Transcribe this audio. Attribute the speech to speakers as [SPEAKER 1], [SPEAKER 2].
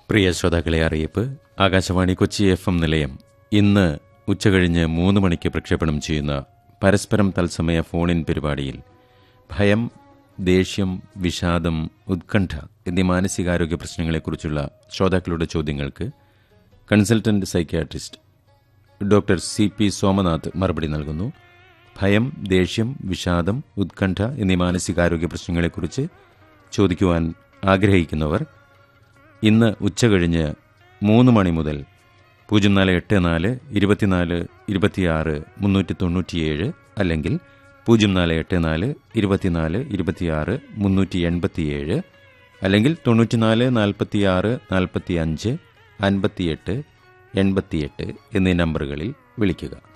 [SPEAKER 1] പ്രിയ ശ്രോതാക്കളെ അറിയിപ്പ് Akashvani Kochi F M നിലയം ഇന്ന് ഉച്ചകഴിഞ്ഞ് മൂന്ന് മണിക്ക് പ്രക്ഷേപണം ചെയ്യുന്ന പരസ്പരം തത്സമയ ഫോണിൻ പരിപാടിയിൽ ഭയം ദേഷ്യം വിഷാദം ഉത്കണ്ഠ എന്നീ മാനസികാരോഗ്യ പ്രശ്നങ്ങളെക്കുറിച്ചുള്ള ശ്രോതാക്കളുടെ ചോദ്യങ്ങൾക്ക് consultant psychiatrist doctor C P Somanath മറുപടി നൽകുന്നു ഭയം ദേഷ്യം വിഷാദം ഉത്കണ്ഠ എന്നീ മാനസികാരോഗ്യ പ്രശ്നങ്ങളെക്കുറിച്ച് ചോദിക്കുവാൻ ആഗ്രഹിക്കുന്നവർ ഇന്ന് ഉച്ചകഴിഞ്ഞ് മൂന്ന് മണി മുതൽ പൂജ്യം നാല് എട്ട് നാല് ഇരുപത്തിനാല് ഇരുപത്തിയാറ് മുന്നൂറ്റി തൊണ്ണൂറ്റിയേഴ് അല്ലെങ്കിൽ പൂജ്യം നാല് എട്ട് നാല് ഇരുപത്തിനാല് ഇരുപത്തിയാറ് മുന്നൂറ്റി എൺപത്തിയേഴ് അല്ലെങ്കിൽ തൊണ്ണൂറ്റിനാല് നാൽപ്പത്തിയാറ് നാൽപ്പത്തി അഞ്ച് അൻപത്തിയെട്ട് എൺപത്തിയെട്ട് എന്നീ നമ്പറുകളിൽ വിളിക്കുക